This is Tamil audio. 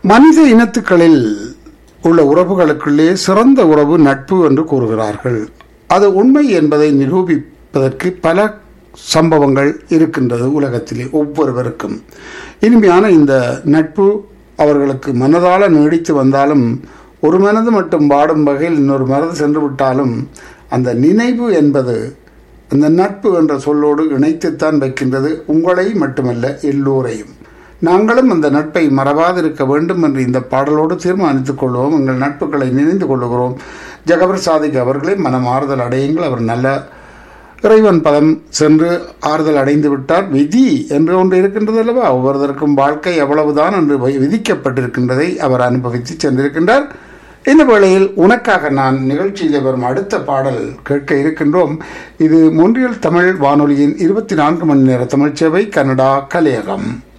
மனித இனத்துக்களில் உள்ள உறவுகளுக்குள்ளே சிறந்த உறவு நட்பு என்று கூறுகிறார்கள் அது உண்மை என்பதை நிரூபிப்பதற்கு பல சம்பவங்கள் இருக்கின்றது உலகத்திலே ஒவ்வொருவருக்கும் இனிமையான இந்த நட்பு அவர்களுக்கு மனதால நீடித்து வந்தாலும் ஒரு மனது மட்டும் பாடும் வகையில் இன்னொரு மனது சென்று விட்டாலும் அந்த நினைவு என்பது அந்த நட்பு என்ற சொல்லோடு இணைத்துத்தான் வைக்கின்றது உங்களை மட்டுமல்ல எல்லோரையும் நாங்களும் அந்த நட்பை மறவாதிருக்க வேண்டும் என்று இந்த பாடலோடு தீர்மானித்துக் கொள்வோம் எங்கள் நட்புகளை நினைந்து கொள்ளுகிறோம் ஜெகபர் சாதிக் அவர்களே மனம் ஆறுதல் அடையுங்கள் அவர் நல்ல இறைவன் பதம் சென்று ஆறுதல் அடைந்து விட்டார் விதி என்று ஒன்று இருக்கின்றது அல்லவா ஒவ்வொருவருக்கும் வாழ்க்கை எவ்வளவுதான் என்று வி- விதிக்கப்பட்டிருக்கின்றதை அவர் அனுபவித்து சென்றிருக்கின்றார் இந்த வேளையில் உனக்காக நான் நிகழ்ச்சியில் வரும் அடுத்த பாடல் கேட்க இருக்கின்றோம் இது மொன்றியல் தமிழ் வானொலியின் இருபத்தி நான்கு மணி நேர தமிழ்ச்சேவை கனடா கலையகம்